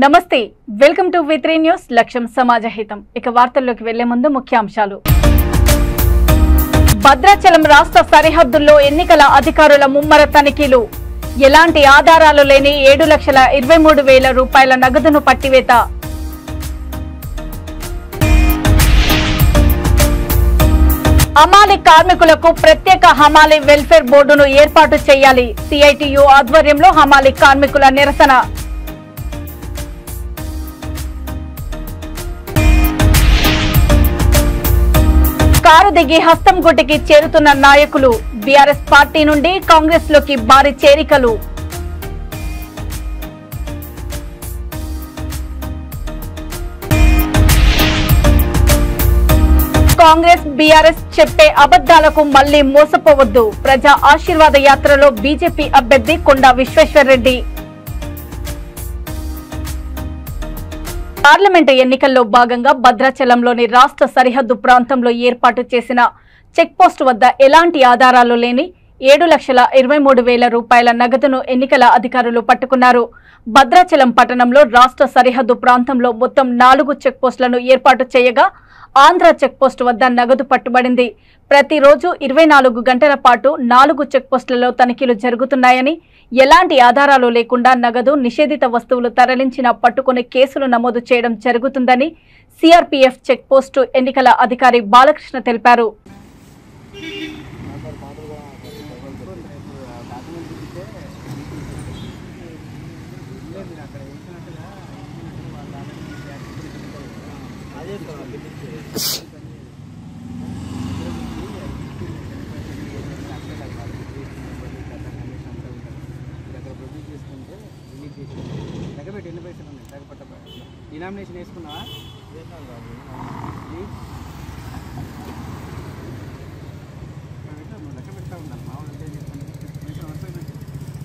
నమస్తే welcome to V three news లక్ష్యం సమాజ హితం ఇక వార్తల్లోకి వెళ్లే ముందు ముఖ్యాంశాలు భద్రాచలం రాష్ట్ర సరిహద్దుల్లో ఎన్నికల అధికారుల ముమ్మర తనిఖీలు ఎలాంటి ఆధారాలు లేని ఏడు లక్షల ఇరవై మూడు వేల రూపాయల నగదును పట్టివేత హమాలి కార్మికులకు ప్రత్యేక హమాలి వెల్ఫేర్ బోర్డును ఏర్పాటు చేయాలి సిఐటియు ఆధ్వర్యంలో హమాలి కార్మికుల నిరసన కారు దిగి హస్తం గుట్టికి చేరుతున్న నాయకులు బీఆర్ఎస్ పార్టీ నుండి కాంగ్రెస్ లోకి భారీ చేరికలు కాంగ్రెస్ బీఆర్ఎస్ చెప్పే అబద్దాలకు మళ్లీ మోసపోవద్దు ప్రజా ఆశీర్వాద యాత్రలో బీజేపీ అభ్యర్థి కొండా విశ్వేశ్వర్రెడ్డి పార్లమెంటు ఎన్నికల్లో భాగంగా భద్రాచలంలోని రాష్ట్ర సరిహద్దు ప్రాంతంలో ఏర్పాటు చేసిన చెక్పోస్ట్ వద్ద ఎలాంటి ఆధారాలు లేని ఏడు లక్షల ఇరవై మూడు వేల రూపాయల నగదును ఎన్నికల అధికారులు పట్టుకున్నారు భద్రాచలం పట్టణంలో రాష్ట్ర సరిహద్దు ప్రాంతంలో మొత్తం నాలుగు చెక్పోస్టులను ఏర్పాటు చేయగా ఆంధ్ర చెక్పోస్ట్ వద్ద నగదు పట్టుబడింది ప్రతిరోజు ఇరవై నాలుగు గంటల పాటు నాలుగు చెక్పోస్టులలో తనిఖీలు జరుగుతున్నాయని ఎలాంటి ఆధారాలు లేకుండా నగదు నిషేధిత వస్తువులు తరలించిన పట్టుకుని కేసులు నమోదు చేయడం జరుగుతుందని సిఆర్పీఎఫ్ చెక్పోస్టు ఎన్నికల అధికారి బాలకృష్ణ తెలిపారు లెక్కపెట్టి ఎన్ని పైసలు ఉన్నాయి లెక్కపట్ట డినామినేషన్ వేసుకున్నావా లెక్క పెడతా ఉన్నాను మా వాళ్ళు ఏం చేస్తాను కొంచెం వస్తాయి పెట్టి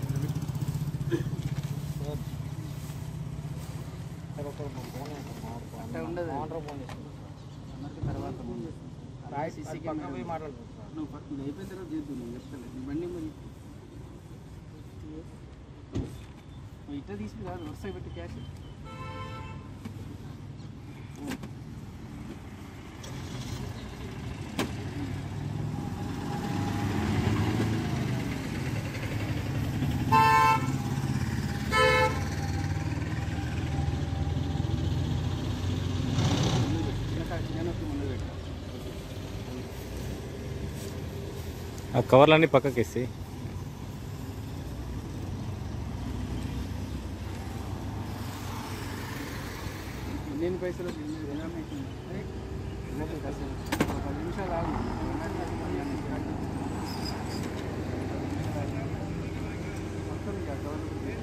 అట్లా ఉండదు అన్నట్టు తర్వాత రాయి సీసీ కెమెరా నువ్వు ఫస్ట్ ఇది అయిపోయిన తర్వాత చేద్దు నేను చెప్తాను నీ బండి మరి నువ్వు ఇట్లా తీసుకు కాదు వస్తాయి పెట్టి క్యాష్ నేను ముందు పెట్టా ఆ కవర్లన్నీ పక్కకేసి ఎన్ని పైసలు డినామినేషన్ ఒక పది నిమిషాలు ఆగు మొత్తం ఇక గవర్నమెంట్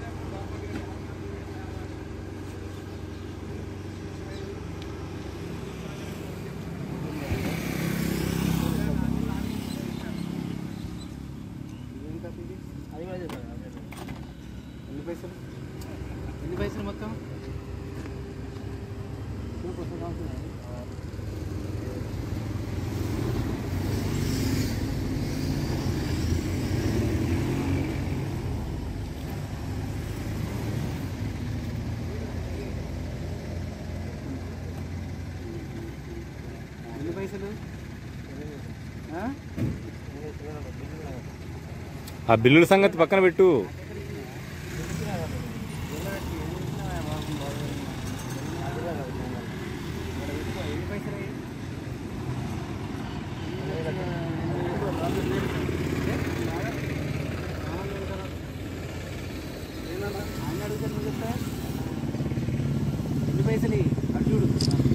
ఏం కథ ఇది? అది కూడా చెప్పాలి ఎన్ని పైసలు ఎన్ని పైసలు మొత్తం ఇప్పుడు కొత్త సంవత్సరం ఎన్ని పైసలు ఆ? ఆ బిల్లుల సంగతి పక్కన పెట్టు ఎన్ని పైసలు అయ్యాయి? ఆయన అడిగితే నువ్వు చెప్తా? ఎన్ని పైసలు ఇయ్యి? అటు చూడు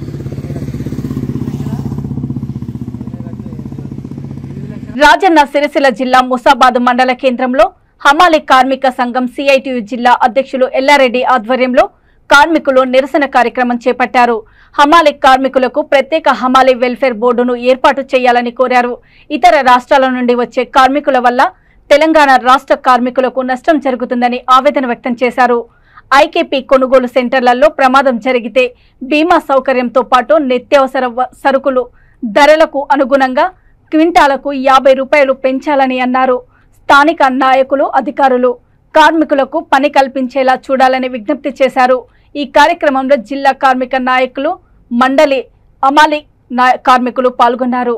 రాజన్న సిరిసిల్ల జిల్లా ముసాబాద్ మండల కేంద్రంలో హమాలి కార్మిక సంఘం సిఐటియు జిల్లా అధ్యక్షులు ఎల్లారెడ్డి ఆధ్వర్యంలో కార్మికులు నిరసన కార్యక్రమం చేపట్టారు హమాలి కార్మికులకు ప్రత్యేక హమాలి వెల్ఫేర్ బోర్డును ఏర్పాటు చేయాలని కోరారు ఇతర రాష్ట్రాల నుండి వచ్చే కార్మికుల వల్ల తెలంగాణ రాష్ట్ర కార్మికులకు నష్టం జరుగుతుందని ఆవేదన వ్యక్తం చేశారు ఐకేపీ కొనుగోలు సెంటర్లలో ప్రమాదం జరిగితే బీమా సౌకర్యంతో పాటు నిత్యావసర వ- సరుకులు ధరలకు అనుగుణంగా క్వింటాలకు యాభై రూపాయలు పెంచాలని అన్నారు స్థానిక నాయకులు అధికారులు కార్మికులకు పని కల్పించేలా చూడాలని విజ్ఞప్తి చేశారు ఈ కార్యక్రమంలో జిల్లా కార్మిక నాయకులు మండలి అమాలి నా- కార్మికులు పాల్గొన్నారు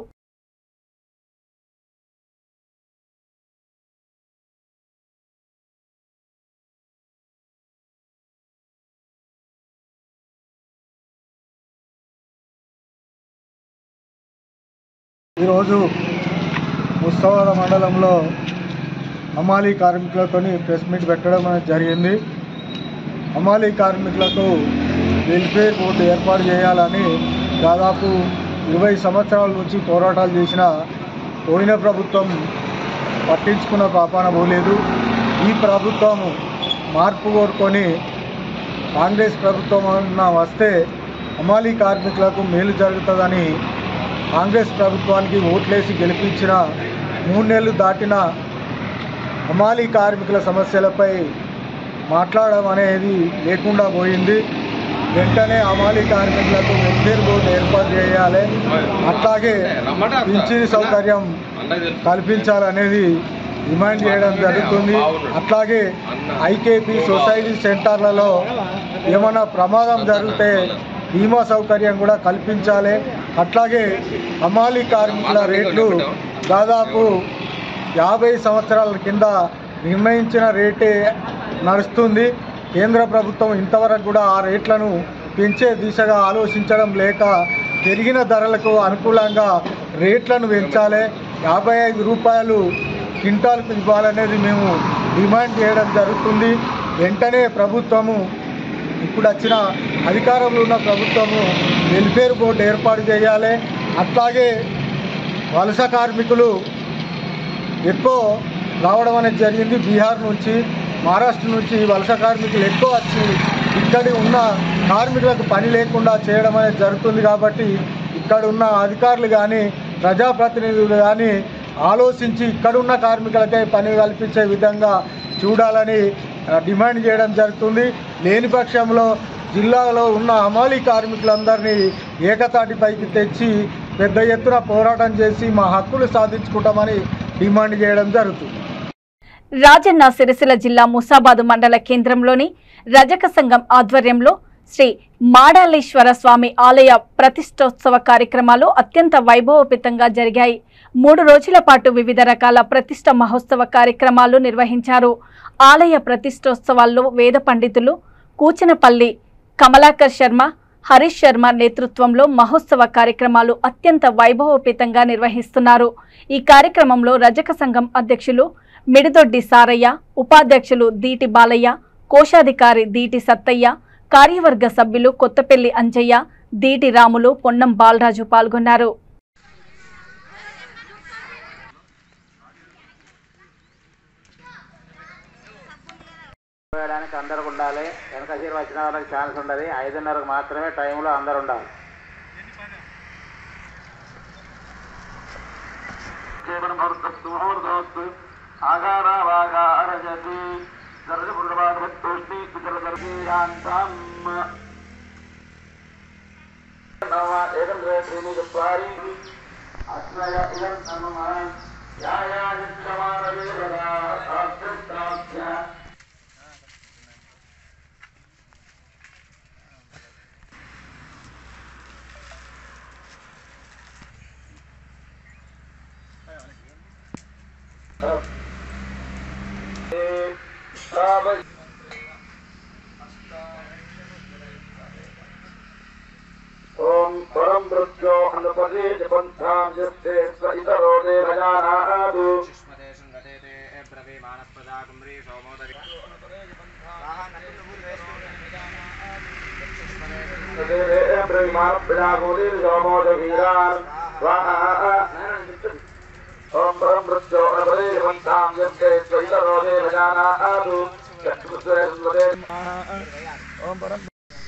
ఈరోజు ఉత్సవాల మండలంలో అమాలీ కార్మికులతో ప్రెస్ మీట్ పెట్టడం అనేది జరిగింది అమాలీ కార్మికులకు వెల్ఫేర్ బోర్డు ఏర్పాటు చేయాలని దాదాపు ఇరవై సంవత్సరాల నుంచి పోరాటాలు చేసిన పోయిన ప్రభుత్వం పట్టించుకున్న పాపాన పోలేదు ఈ ప్రభుత్వం మార్పు కోరుకొని కాంగ్రెస్ ప్రభుత్వం అన్న వస్తే అమాలీ కార్మికులకు మేలు జరుగుతుందని కాంగ్రెస్ ప్రభుత్వానికి ఓట్లేసి గెలిపించిన మూడు నెలలు దాటిన హమాలీ కార్మికుల సమస్యలపై మాట్లాడడం అనేది లేకుండా పోయింది వెంటనే హమాలీ కార్మికులకు వెల్ఫేర్ బోర్డు ఏర్పాటు చేయాలి అట్లాగే పింఛన్ సౌకర్యం కల్పించాలనేది డిమాండ్ చేయడం జరుగుతుంది అట్లాగే ఐకేపీ సొసైటీ సెంటర్లలో ఏమైనా ప్రమాదం జరిగితే బీమా సౌకర్యం కూడా కల్పించాలి అట్లాగే హమాలీ కార్మికుల రేట్లు దాదాపు యాభై సంవత్సరాల కింద నిర్ణయించిన రేటే నడుస్తుంది కేంద్ర ప్రభుత్వం ఇంతవరకు కూడా ఆ రేట్లను పెంచే దిశగా ఆలోచించడం లేక పెరిగిన ధరలకు అనుకూలంగా రేట్లను పెంచాలి యాభై ఐదు రూపాయలు క్వింటాల్కు ఇవ్వాలనేది మేము డిమాండ్ చేయడం జరుగుతుంది వెంటనే ప్రభుత్వము ఇప్పుడు వచ్చిన అధికారంలో ఉన్న ప్రభుత్వము వెల్ఫేర్ బోర్డు ఏర్పాటు చేయాలి అట్లాగే వలస కార్మికులు ఎక్కువ రావడం అనేది జరిగింది బీహార్ నుంచి మహారాష్ట్ర నుంచి వలస కార్మికులు ఎక్కువ వచ్చి ఇక్కడి ఉన్న కార్మికులకు పని లేకుండా చేయడం అనేది జరుగుతుంది కాబట్టి ఇక్కడ ఉన్న అధికారులు కానీ ప్రజాప్రతినిధులు కానీ ఆలోచించి ఇక్కడున్న కార్మికులకే పని కల్పించే విధంగా చూడాలని ఆ, డిమాండ్ చేయడం జరుగుతుంది లేని పక్షంలో జిల్లాలో ఉన్న హమాలీ కార్మికులందరినీ ఏకతాటిపైకి తెచ్చి పెద్ద ఎత్తున పోరాటం చేసి మా హక్కులు సాధించుకుంటామని డిమాండ్ చేయడం జరుగుతుంది రాజన్న సిరిసిల్ల జిల్లా ముసాబాదు మండల కేంద్రంలోని రజక సంఘం ఆధ్వర్యంలో శ్రీ మాడాలేశ్వర స్వామి ఆలయ ప్రతిష్టోత్సవ కార్యక్రమాలు అత్యంత వైభవోపేతంగా జరిగాయి మూడు రోజుల పాటు వివిధ రకాల ప్రతిష్ట మహోత్సవ కార్యక్రమాలు నిర్వహించారు ఆలయ ప్రతిష్టోత్సవాల్లో వేద పండితులు కూచనపల్లి కమలాకర్ శర్మ హరీష్ శర్మ నేతృత్వంలో మహోత్సవ కార్యక్రమాలు అత్యంత వైభవోపేతంగా నిర్వహిస్తున్నారు ఈ కార్యక్రమంలో రజక సంఘం అధ్యక్షులు మిడిదొడ్డి సారయ్య ఉపాధ్యక్షులు దీటి బాలయ్య కోశాధికారి దీటి సత్తయ్య కార్యవర్గ సభ్యులు కొత్తపల్లి అంజయ్య దీటి రాములు పొన్నం బాలరాజు పాల్గొన్నారు వేయడానికి అందరికి ఉండాలి వెనక సీరు వచ్చిన వాళ్ళకి ఛాన్స్ ఉండదు ఐదున్నరకు మాత్రమే టైంలో అందరు ఉండాలి ఓం పరం మృత్యో అనుపదే పంథాం జస్తే స్వ ఇతరో దేవజానాదు ఓం పరం మృత్యో అనుపదే పంథాం జస్తే స్వ ఇతరో దేవజానాదు ఓం పరం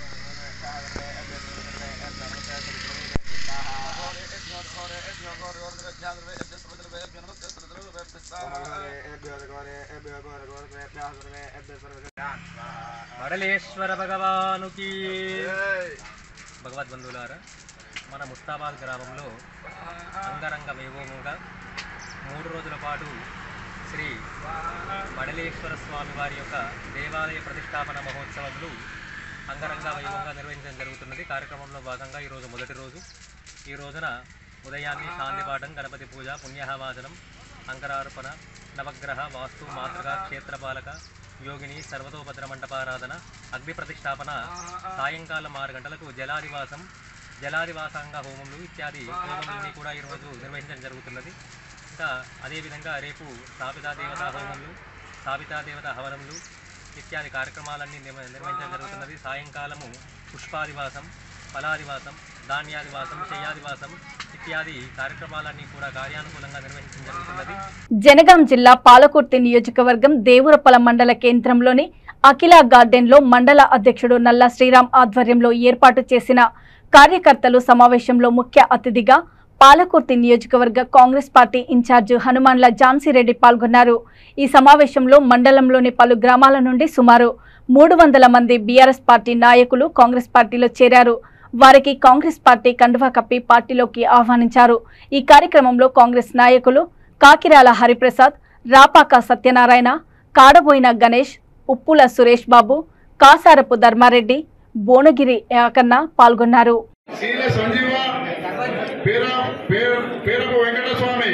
మడలేశ్వర భగవానుకి భగవద్బంధువులారా మన ముస్తాబాద్ గ్రామంలో అంగరంగ వైభవముగా మూడు రోజుల పాటు శ్రీ మడలేశ్వర స్వామి వారి యొక్క దేవాలయ ప్రతిష్టాపన మహోత్సవములు అంగరంగ వైభవంగా నిర్వహించడం జరుగుతున్నది కార్యక్రమంలో భాగంగా ఈరోజు మొదటి రోజు ఈ రోజున ఉదయాన్నే శాంతిపాఠం గణపతి పూజ పుణ్యహవాచనం అంకరార్పణ నవగ్రహ వాస్తు మాతృక క్షేత్రపాలక యోగిని సర్వతోభద్ర మంటపారాధన అగ్ని ప్రతిష్టాపన సాయంకాలం ఆరు గంటలకు జలాదివాసం జలాదివాసాంగ హోమములు ఇత్యాది హోమములని కూడా ఈరోజు నిర్వహించడం జరుగుతున్నది ఇంకా అదేవిధంగా రేపు స్థాపితా దేవతా హోమములు స్థాపితా దేవత హవనములు ఇత్యాది కార్యక్రమాలన్నీ నిర్వ- నిర్వహించడం జరుగుతున్నది సాయంకాలము పుష్పాదివాసం ఫలాదివాసం ధాన్యాదివాసం శయ్యాదివాసం ఇత్యాది కార్యక్రమాలన్నీ కూడా కార్యానుకూలంగా నిర్వహించడం జరుగుతున్నది జనగాం జిల్లా పాలకుర్తి నియోజకవర్గం దేవురపల మండల కేంద్రంలోని అఖిల గార్డెన్లో మండల అధ్యక్షుడు నల్ల శ్రీరామ్ ఆధ్వర్యంలో ఏర్పాటు చేసిన కార్యకర్తలు సమావేశంలో ముఖ్య అతిథిగా పాలకుర్తి నియోజకవర్గ Congress party incharge Hanumandla Jhansi Reddy పాల్గొన్నారు ఈ సమావేశంలో మండలంలోని పలు గ్రామాల నుండి సుమారు మూడు వందల మంది బీఆర్ఎస్ పార్టీ నాయకులు కాంగ్రెస్ పార్టీలో చేరారు వారికి కాంగ్రెస్ పార్టీ కండువా కప్పి పార్టీలోకి ఆహ్వానించారు ఈ కార్యక్రమంలో కాంగ్రెస్ నాయకులు కాకిరాల హరిప్రసాద్ రాపాక సత్యనారాయణ కాడబోయిన గణేష్ ఉప్పుల సురేష్ బాబు కాసారపు ధర్మారెడ్డి బోనగిరి యాకన్న పాల్గొన్నారు సీల సంజీవ పేర పేర- పేరపు వెంకటస్వామి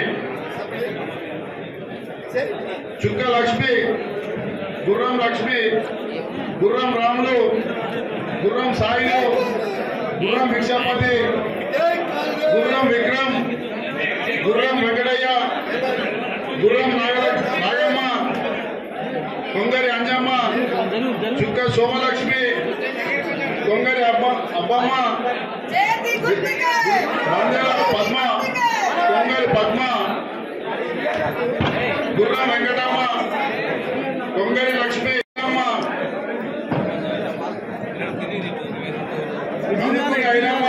చుక్క లక్ష్మి గుర్రం లక్ష్మి గుర్రం రాములు గుర్రం సాయిలు గుర్రం భిక్షాపతి గుర్రం విక్రమ్ గుర్రం వెంకటయ్య గుర్రం నాగ నాగమ్మ కొంగరి అంజమ్మ చుక్క సోమలక్ష్మి కొంగరి అబ్బ అబ్బమ్మ మంజల పద్మ కొంగరి పద్మ గుర్రం వెంకటమ్మ కొంగరి లక్ష్మి అమ్మ కందుకూరి ఐలమ్మ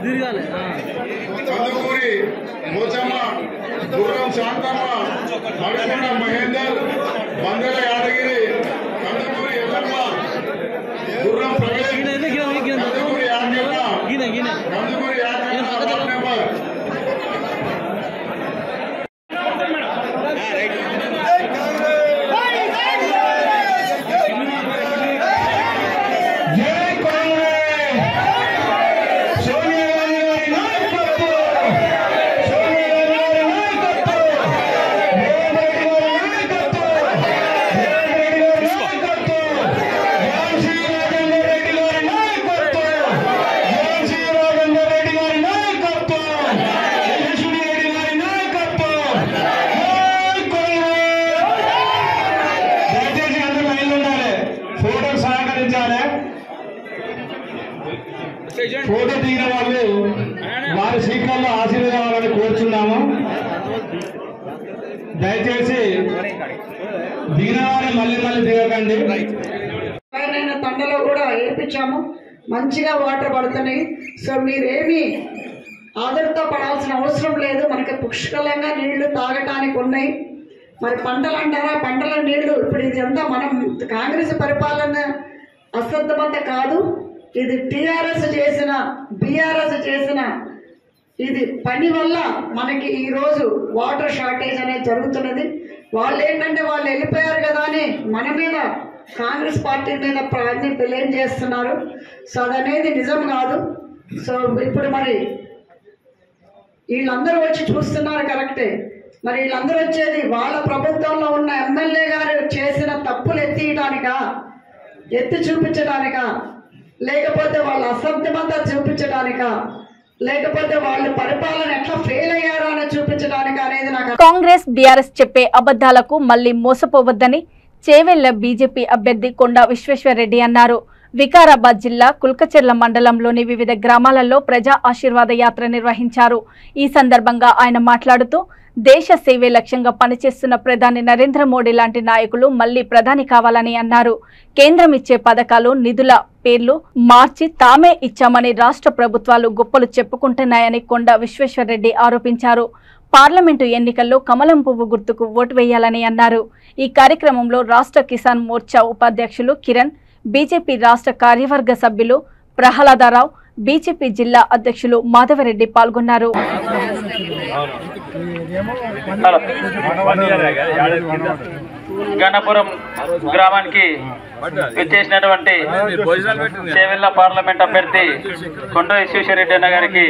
కందుకూరి పోచమ్మ గుర్రం శాంతమ్మ మడికొండ మహేందర్ మందల యాదగిరి కందుకూరి ఎల్లమ్మ గుర్రం ప్రవీణ్ కందుకూరి యాజ్ఞమ్మ కందుకూరి యాజ్ఞమ్మ వార్డ్ నెంబర్ దయచేసి అందరూ లైన్లో ఉండాలి ఫోటోకి సహకరించాలి ఫోటో దిగిన వాళ్ళు వారి శీఘ్రంలో ఆశీర్వాదాలని కోరుచున్నాము దయచేసి దిగిన వారు మళ్ళీ మళ్ళీ దిగకండి పైన తండలో కూడా వేపించాము మంచిగా వాటర్ పడుతున్నాయి సో మీరేమి ఆదరతో పడాల్సిన అవసరం లేదు మనకి పుష్కలంగా నీళ్లు తాగటానికి ఉన్నాయి మరి పంటలు అంటారా పంటల నీళ్లు ఇప్పుడు ఇది అంతా మనం కాంగ్రెస్ పరిపాలన అశ్రద్ధమంత కాదు ఇది టీఆర్ఎస్ చేసిన బీఆర్ఎస్ చేసిన ఇది పని వల్ల మనకి ఈరోజు వాటర్ షార్టేజ్ అనేది జరుగుతున్నది వాళ్ళు ఏంటంటే వాళ్ళు వెళ్ళిపోయారు కదా అని మన మీద కాంగ్రెస్ పార్టీ మీద అన్ని బ్లేమ్ చేస్తున్నారు సో అదనేది నిజం కాదు సో ఇప్పుడు మరి వీళ్ళందరూ వచ్చి చూస్తున్నారు కరెక్టే మరి వీళ్ళందరూ వచ్చేది వాళ్ళ ప్రభుత్వంలో ఉన్న ఎమ్మెల్యే గారు చేసిన తప్పులు ఎత్తియడానికా ఎత్తి చూపించడానికా లేకపోతే వాళ్ళ అసభ్యమంతా చూపించడానికా లేకపోతే వాళ్ళ పరిపాలన ఎట్లా ఫెయిల్ అయ్యారో అని చూపించడానికా అనేది నాకు కాంగ్రెస్ బీఆర్ఎస్ చెప్పే అబద్ధాలకు మళ్లీ మోసపోవద్దని చేవెళ్ల బీజేపీ అభ్యర్థి కొండ విశ్వేశ్వరరెడ్డి అన్నారు వికారాబాద్ జిల్లా కుల్కచెర్ల మండలంలోని వివిధ గ్రామాలలో ప్రజా ఆశీర్వాద యాత్ర నిర్వహించారు ఈ సందర్భంగా ఆయన మాట్లాడుతూ దేశ సేవే లక్ష్యంగా పనిచేస్తున్న ప్రధాని నరేంద్ర మోడీ లాంటి నాయకులు మళ్లీ ప్రధాని కావాలని అన్నారు కేంద్రం ఇచ్చే పథకాలు నిధుల పేర్లు మార్చి తామే ఇచ్చామని రాష్ట్ర ప్రభుత్వాలు గొప్పలు చెప్పుకుంటున్నాయని కొండ విశ్వేశ్వరరెడ్డి ఆరోపించారు పార్లమెంటు ఎన్నికల్లో కమలం పువ్వు గుర్తుకు ఓటు వేయాలని అన్నారు ఈ కార్యక్రమంలో రాష్ట్ర కిసాన్ మోర్చా ఉపాధ్యక్షులు కిరణ్ బీజేపీ రాష్ట్ర కార్యవర్గ సభ్యులు ప్రహ్లాదరావు బీజేపీ జిల్లా అధ్యక్షులు మాధవరెడ్డి పాల్గొన్నారు గణపురం గ్రామానికి విచ్చేసినటువంటి చేవెళ్ళ పార్లమెంట్ అభ్యర్థి కొండ విశ్వేశ్వరరెడ్డి అన్న గారికి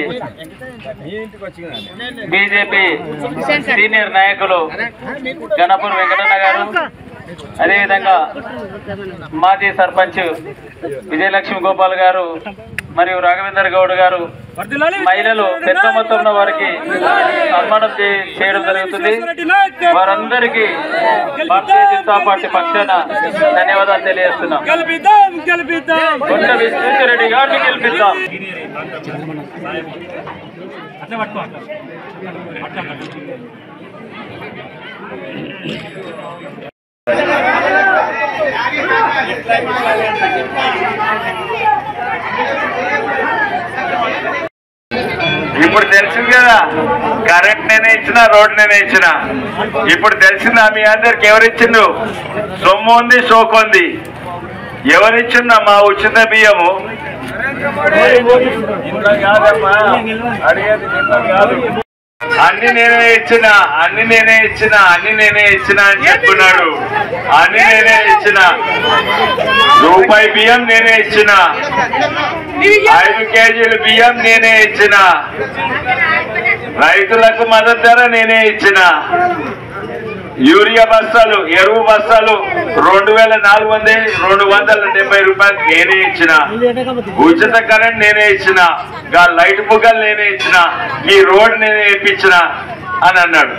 బీజేపీ సీనియర్ నాయకులు గణపూర్ వెంకటన్న గారు అదేవిధంగా మాజీ సర్పంచ్ విజయలక్ష్మి గోపాల్ గారు మరియు రాఘవేందర్ గౌడ్ గారు మహిళలు పెద్ద మొత్తంలో వారికి సన్మానం చే- చేయడం జరుగుతుంది వారందరికీ భారతీయ జనతా పార్టీ పక్షాన ధన్యవాదాలు తెలియజేస్తున్నాం కొండ విశ్వేశ్వరరెడ్డి గారిని గెలిపిద్దాం ఇప్పుడు తెలిసింది కదా కరెంట్ నేనే ఇచ్చిన రోడ్ నేనే ఇచ్చిన ఇప్పుడు తెలిసిందా మీ అందరికి ఎవరిచ్చిండు సొమ్ము ఉంది సోకు ఉంది ఎవరిచ్చిందా మా ఉచిత బియ్యము ఇంత కాదమ్మా అడిగేది ఇంత కాదు అన్ని నేనే ఇచ్చిన అన్ని నేనే ఇచ్చిన అన్ని నేనే ఇచ్చిన అని చెప్తున్నాడు అన్ని నేనే ఇచ్చిన రూపాయి బియ్యం నేనే ఇచ్చిన ఐదు కేజీలు బియ్యం నేనే ఇచ్చిన రైతులకు మద్దతు ధర నేనే ఇచ్చిన యూరియా బస్తాలు ఎరువు బస్తాలు రెండు వేల నాలుగు వందల రెండు వందల డెబ్బై రూపాయలు నేనే ఇచ్చిన ఉచిత కరెంట్ నేనే ఇచ్చిన గా లైట్ బుగ్గలు నేనే ఇచ్చిన ఈ రోడ్ నేనే వేయించిన అని అన్నాడు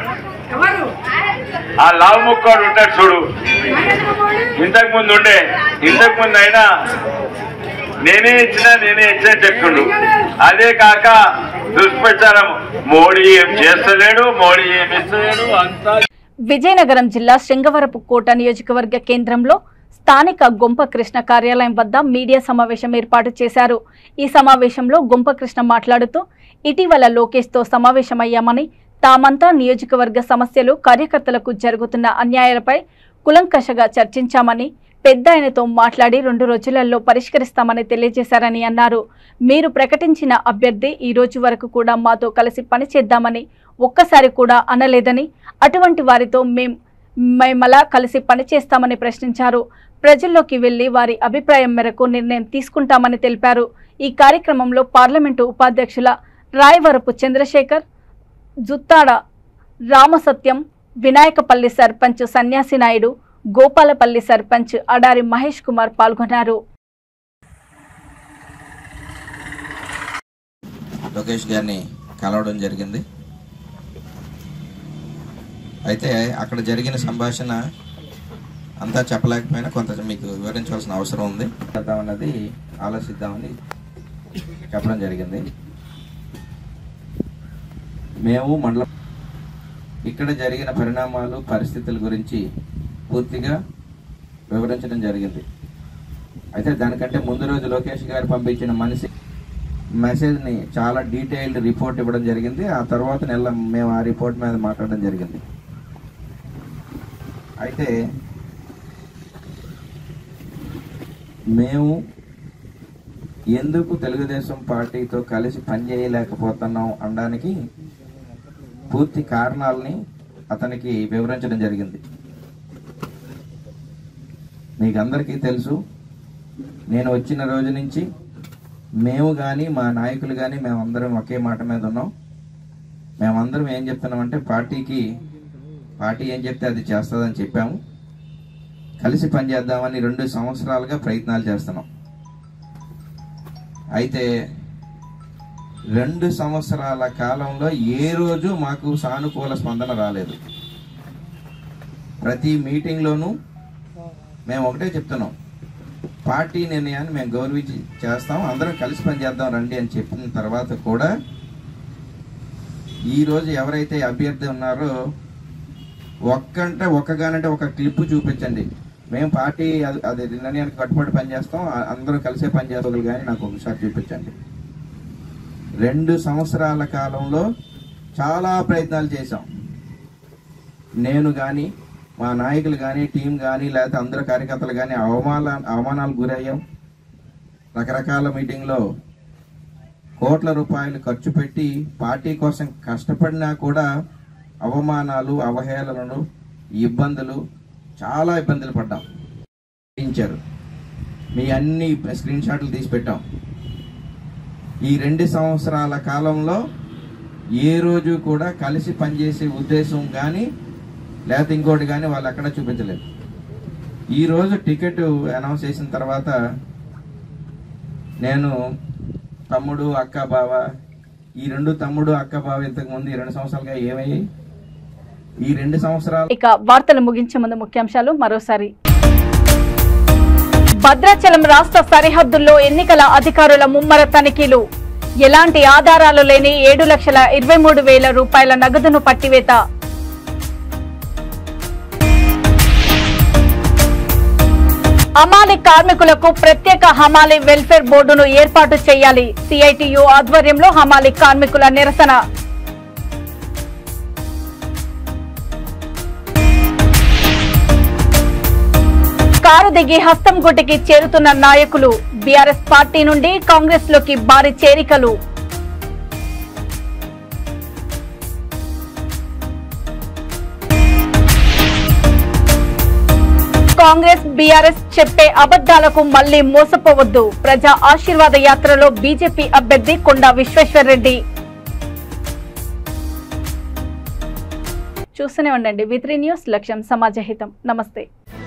ఆ లావు ముక్కోడు ఉంటాడు చూడు ఇంతకు ముందు ఉండే ఇంతకు ముందు అయినా నేనే ఇచ్చిన నేనే ఇచ్చిన చెప్తుండు అదే కాక దుష్ప్రచారం మోడీ ఏం చేస్తలేడు మోడీ ఏం ఇస్తలేడు అంతా విజయనగరం జిల్లా శృంగవరపు కోట నియోజకవర్గ కేంద్రంలో స్థానిక గొంప కృష్ణ కార్యాలయం వద్ద మీడియా సమావేశం ఏర్పాటు చేశారు ఈ సమావేశంలో గొంప కృష్ణ మాట్లాడుతూ ఇటీవల లోకేష్తో సమావేశమయ్యామని తామంతా నియోజకవర్గ సమస్యలు కార్యకర్తలకు జరుగుతున్న అన్యాయాలపై కులంకషగా చర్చించామని పెద్ద ఆయనతో మాట్లాడి రెండు రోజులలో పరిష్కరిస్తామని తెలియజేశారని అన్నారు మీరు ప్రకటించిన అభ్యర్థి ఈ రోజు వరకు కూడా మాతో కలిసి పనిచేద్దామని ఒక్కసారి కూడా అనలేదని అటువంటి వారితో మేం మేమలా కలిసి పనిచేస్తామని ప్రశ్నించారు ప్రజల్లోకి వెళ్లి వారి అభిప్రాయం మేరకు నిర్ణయం తీసుకుంటామని తెలిపారు ఈ కార్యక్రమంలో పార్లమెంటు ఉపాధ్యక్షుల రాయవరపు చంద్రశేఖర్ జుత్తాడ రామసత్యం వినాయకపల్లి సర్పంచ్ సన్యాసి నాయుడు గోపాలపల్లి సర్పంచ్ అడారి మహేష్ కుమార్ పాల్గొన్నారు లోకేష్ గారిని కలవడం జరిగింది అయితే అక్కడ జరిగిన సంభాషణ అంతా చెప్పలేకపోయినా కొంత మీకు వివరించవలసిన అవసరం ఉంది చేద్దామన్నది ఆలోచిద్దామని చెప్పడం జరిగింది మేము మండలం ఇక్కడ జరిగిన పరిణామాలు పరిస్థితుల గురించి పూర్తిగా వివరించడం జరిగింది అయితే దానికంటే ముందు రోజు లోకేష్ గారు పంపించిన మనిషి మెసేజ్ని చాలా డీటెయిల్డ్ రిపోర్ట్ ఇవ్వడం జరిగింది ఆ తర్వాత నెల మేము ఆ రిపోర్ట్ మీద మాట్లాడడం జరిగింది అయితే మేము ఎందుకు తెలుగుదేశం పార్టీతో కలిసి పనిచేయలేకపోతున్నాం అనడానికి పూర్తి కారణాలని అతనికి వివరించడం జరిగింది మీకు అందరికీ తెలుసు నేను వచ్చిన రోజు నుంచి మేము కానీ మా నాయకులు కానీ మేమందరం ఒకే మాట మీద ఉన్నాం మేమందరం ఏం చెప్తున్నామంటే పార్టీకి పార్టీ ఏం చెప్తే అది చేస్తుందని చెప్పాము కలిసి పనిచేద్దామని రెండు సంవత్సరాలుగా ప్రయత్నాలు చేస్తున్నాం అయితే రెండు సంవత్సరాల కాలంలో ఏ రోజు మాకు సానుకూల స్పందన రాలేదు ప్రతి మీటింగ్లోనూ మేము ఒకటే చెప్తున్నాం పార్టీ నిర్ణయాన్ని మేము గౌరవించి చేస్తాం అందరం కలిసి పనిచేద్దాం రండి అని చెప్పిన తర్వాత కూడా ఈ రోజు ఎవరైతే అభ్యర్థి ఉన్నారో ఒక్కంటే ఒక్కగానంటే ఒక క్లిప్ చూపించండి మేము పార్టీ అది అది నిర్ణయానికి కట్టుబడి పనిచేస్తాం ఆ- అందరూ కలిసే పనిచేసుకోగలి కానీ నాకు ఒకసారి చూపించండి రెండు సంవత్సరాల కాలంలో చాలా ప్రయత్నాలు చేశాం నేను కానీ మా నాయకులు కానీ టీం కానీ లేకపోతే అందరు కార్యకర్తలు కానీ అవమాన అవమానాలు గురయ్యాం రకరకాల మీటింగ్లో కోట్ల రూపాయలు ఖర్చు పెట్టి పార్టీ కోసం కష్టపడినా కూడా అవమానాలు అవహేళనలు ఇబ్బందులు చాలా ఇబ్బందులు పడ్డాం ఇచ్చారు మీ అన్ని స్క్రీన్ షాట్లు తీసి పెట్టాం ఈ రెండు సంవత్సరాల కాలంలో ఏ రోజు కూడా కలిసి పనిచేసే ఉద్దేశం కానీ లేకపోతే ఇంకోటి కానీ వాళ్ళు ఎక్కడ చూపించలేదు ఈ రోజు టికెట్ అనౌన్స్ చేసిన తర్వాత నేను తమ్ముడు అక్క బావ ఈ రెండు తమ్ముడు అక్క బావ ఇంతకు ముందు ఈ రెండు సంవత్సరాలుగా ఏమయ్యాయి ఈ రెండు సంవత్సరాలు ఇక వార్తలు ముగించే ముందు ముఖ్యాంశాలు మరోసారి భద్రాచలం రాష్ట్ర సరిహద్దుల్లో ఎన్నికల అధికారుల ముమ్మర తనిఖీలు ఎలాంటి ఆధారాలు లేని ఏడు లక్షల ఇరవై మూడు వేల రూపాయల నగదును పట్టివేత హమాలి కార్మికులకు ప్రత్యేక హమాలి వెల్ఫేర్ బోర్డును ఏర్పాటు చేయాలి సిఐటియు ఆధ్వర్యంలో హమాలి కార్మికుల నిరసన కారు దిగి హస్తం గుట్టికి చేరుతున్న నాయకులు బీఆర్ఎస్ పార్టీ నుండి కాంగ్రెస్ లోకి భారీ చేరికలు కాంగ్రెస్ బీఆర్ఎస్ చెప్పే అబద్దాలకు మళ్లీ మోసపోవద్దు ప్రజా ఆశీర్వాద యాత్రలో బీజేపీ అభ్యర్థి కొండా విశ్వేశ్వరరెడ్డి చూస్తూనే ఉండండి విత్రీ న్యూస్ లక్ష్యం సమాజహితం నమస్తే